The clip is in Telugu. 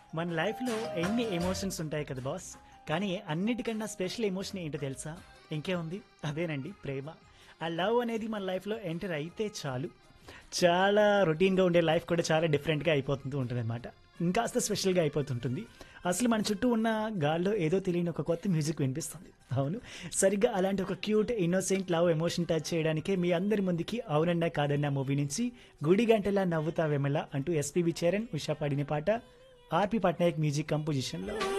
మన లైఫ్లో ఎన్ని ఎమోషన్స్ ఉంటాయి కదా బాస్ కానీ అన్నిటికన్నా స్పెషల్ ఎమోషన్ ఏంటో తెలుసా ఇంకే ఉంది అదేనండి ప్రేమ ఆ లవ్ అనేది మన లైఫ్లో ఎంటర్ అయితే చాలు చాలా రొటీన్గా ఉండే లైఫ్ కూడా చాలా డిఫరెంట్గా అయిపోతుంటూ ఉంటుంది అనమాట ఇంకాస్త స్పెషల్గా అయిపోతుంటుంది అసలు మన చుట్టూ ఉన్న గాల్లో ఏదో తెలియని ఒక కొత్త మ్యూజిక్ వినిపిస్తుంది అవును సరిగ్గా అలాంటి ఒక cute innocent love emotion touch చేయడానికే మీ అందరి ముందుకి అవునన్నా కాదన్నా మూవీ నుంచి గుడి గంటలా నవ్వుతా వెమల అంటూ ఎస్పీవి చరణ్ ఉషా పాడిన పాట ఆర్పి పట్నాయక్ మ్యూజిక్ కంపోజిషన్లో